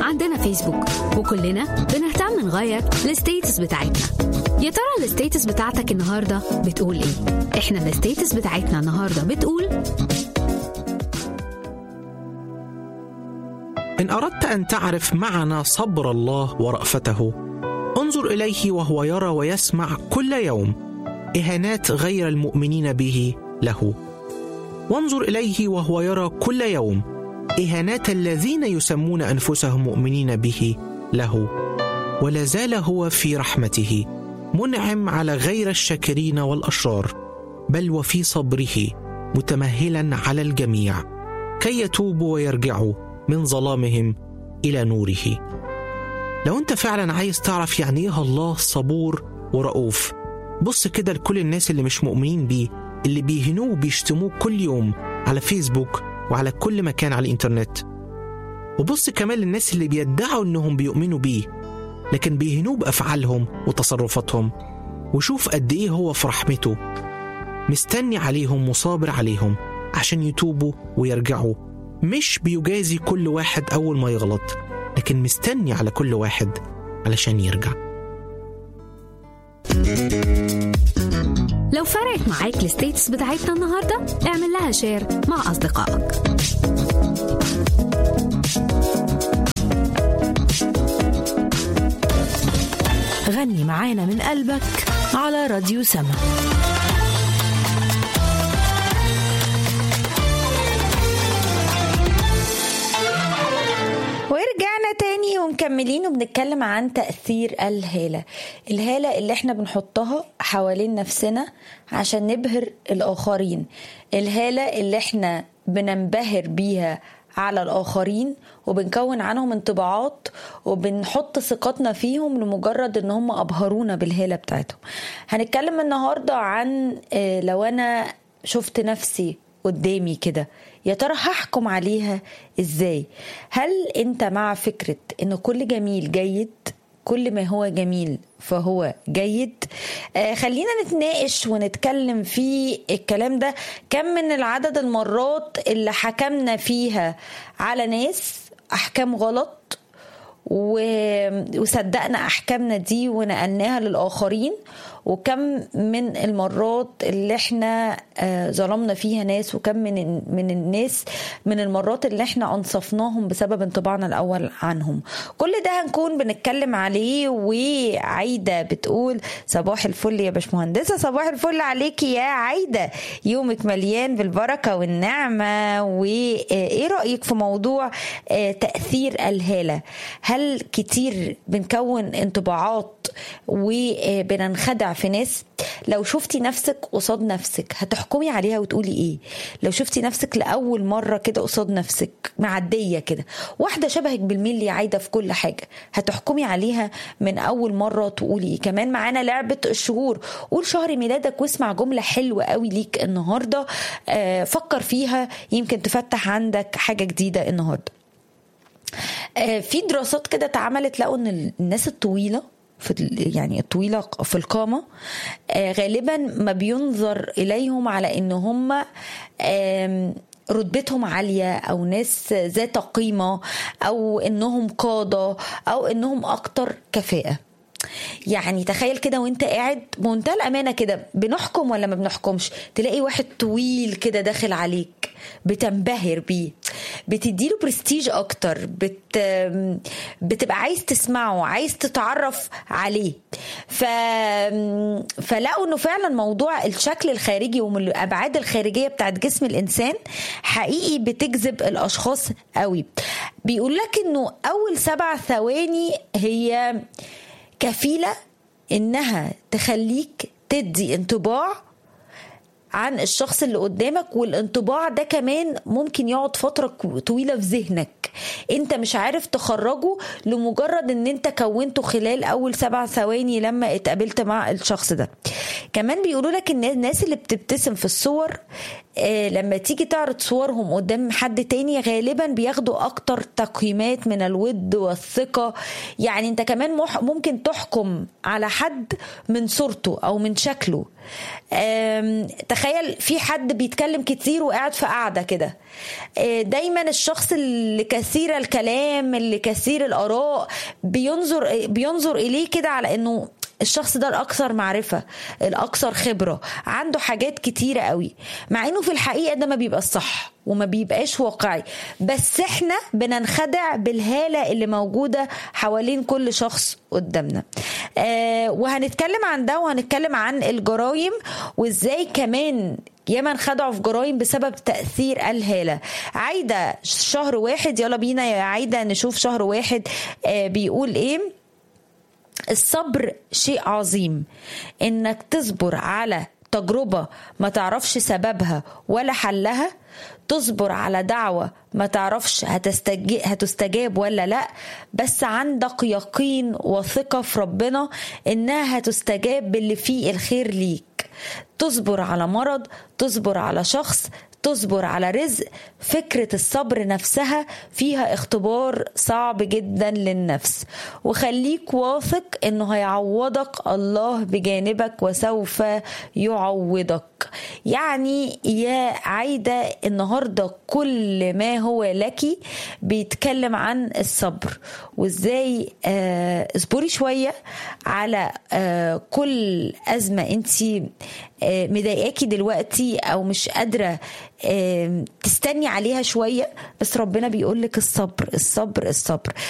عندنا فيسبوك وكلنا بنهتم نغير الستيتس بتاعتنا يا ترى الستيتس بتاعتك النهارده بتقول ايه احنا الستيتس بتاعتنا النهارده بتقول إن أردت أن تعرف معنى صبر الله ورأفته انظر إليه وهو يرى ويسمع كل يوم إهانات غير المؤمنين به له وانظر إليه وهو يرى كل يوم إهانات الذين يسمون أنفسهم مؤمنين به له ولا زال هو في رحمته منعم على غير الشاكرين والأشرار بل وفي صبره متمهلا على الجميع كي يتوبوا ويرجعوا من ظلامهم الى نوره لو انت فعلا عايز تعرف يعني ايه الله صبور ورؤوف بص كده لكل الناس اللي مش مؤمنين بيه اللي بيهنوه وبيشتموه كل يوم على فيسبوك وعلى كل مكان على الانترنت وبص كمان للناس اللي بيدعوا انهم بيؤمنوا بيه لكن بيهنوه بافعالهم وتصرفاتهم وشوف قد ايه هو في رحمته مستني عليهم وصابر عليهم عشان يتوبوا ويرجعوا مش بيجازي كل واحد أول ما يغلط لكن مستني على كل واحد علشان يرجع لو فرقت معاك الستيتس بتاعتنا النهارده اعمل لها شير مع اصدقائك غني معانا من قلبك على راديو سما ورجعنا تاني ومكملين وبنتكلم عن تأثير الهالة الهالة اللي احنا بنحطها حوالين نفسنا عشان نبهر الآخرين الهالة اللي احنا بننبهر بيها على الآخرين وبنكون عنهم انطباعات وبنحط ثقتنا فيهم لمجرد ان هم أبهرونا بالهالة بتاعتهم هنتكلم النهاردة عن آه، لو أنا شفت نفسي قدامي كده يا ترى هحكم عليها ازاي هل انت مع فكرة ان كل جميل جيد كل ما هو جميل فهو جيد آه خلينا نتناقش ونتكلم في الكلام ده كم من العدد المرات اللي حكمنا فيها على ناس احكام غلط و- وصدقنا احكامنا دي ونقلناها للاخرين وكم من المرات اللي احنا آه، ظلمنا فيها ناس وكم من من الناس من المرات اللي احنا انصفناهم بسبب انطباعنا الاول عنهم كل ده هنكون بنتكلم عليه وعايده بتقول صباح الفل يا باشمهندسه صباح الفل عليكي يا عايده يومك مليان بالبركه والنعمه وايه رايك في موضوع آه، تاثير الهاله هل كتير بنكون انطباعات وبننخدع في ناس لو شفتي نفسك قصاد نفسك هتحكمي عليها وتقولي ايه لو شفتي نفسك لاول مره كده قصاد نفسك معديه كده واحده شبهك بالملي عايده في كل حاجه هتحكمي عليها من اول مره تقولي ايه كمان معانا لعبه الشهور قول شهر ميلادك واسمع جمله حلوه قوي ليك النهارده آه فكر فيها يمكن تفتح عندك حاجه جديده النهارده آه، في دراسات كده اتعملت لقوا ان الناس الطويله في ال- يعني الطويله في القامه آه، غالبا ما بينظر اليهم على ان هم آم، رتبتهم عالية أو ناس ذات قيمة أو إنهم قادة أو إنهم أكتر كفاءة يعني تخيل كده وانت قاعد بمنتهى الامانه كده بنحكم ولا ما بنحكمش تلاقي واحد طويل كده داخل عليك بتنبهر بيه بتديله برستيج اكتر بت بتبقى عايز تسمعه عايز تتعرف عليه ف فلقوا انه فعلا موضوع الشكل الخارجي ومن الابعاد الخارجيه بتاعت جسم الانسان حقيقي بتجذب الاشخاص قوي بيقول لك انه اول سبع ثواني هي كفيله انها تخليك تدي انطباع عن الشخص اللي قدامك والانطباع ده كمان ممكن يقعد فترة طويلة في ذهنك انت مش عارف تخرجه لمجرد ان انت كونته خلال اول سبع ثواني لما اتقابلت مع الشخص ده كمان بيقولوا لك ان الناس اللي بتبتسم في الصور آه، لما تيجي تعرض صورهم قدام حد تاني غالبا بياخدوا اكتر تقييمات من الود والثقة يعني انت كمان مح- ممكن تحكم على حد من صورته او من شكله آم، تخيل في حد بيتكلم كتير وقاعد في قاعدة كده آه، دايما الشخص اللي كثير الكلام اللي كثير الآراء بينظر بينظر إليه كده على إنه الشخص ده الأكثر معرفة الأكثر خبرة عنده حاجات كتيرة قوي مع إنه في الحقيقة ده ما بيبقى الصح وما بيبقاش واقعي بس احنا بننخدع بالهالة اللي موجودة حوالين كل شخص قدامنا آه وهنتكلم عن ده وهنتكلم عن الجرايم وازاي كمان ياما انخدعوا في جرايم بسبب تأثير الهالة عايدة شهر واحد يلا بينا يا عايدة نشوف شهر واحد آه بيقول ايه الصبر شيء عظيم انك تصبر على تجربة ما تعرفش سببها ولا حلها تصبر على دعوة ما تعرفش هتستجي هتستجاب ولا لا بس عندك يقين وثقة في ربنا انها هتستجاب باللي فيه الخير ليك تصبر على مرض تصبر على شخص تصبر على رزق فكرة الصبر نفسها فيها اختبار صعب جدا للنفس وخليك واثق انه هيعوضك الله بجانبك وسوف يعوضك يعني يا عايدة النهاردة كل ما هو لك بيتكلم عن الصبر وازاي آه، اصبري شوية على آه، كل أزمة انت آه، مضايقاكي دلوقتي او مش قادره آه، تستني عليها شويه بس ربنا بيقول لك الصبر الصبر الصبر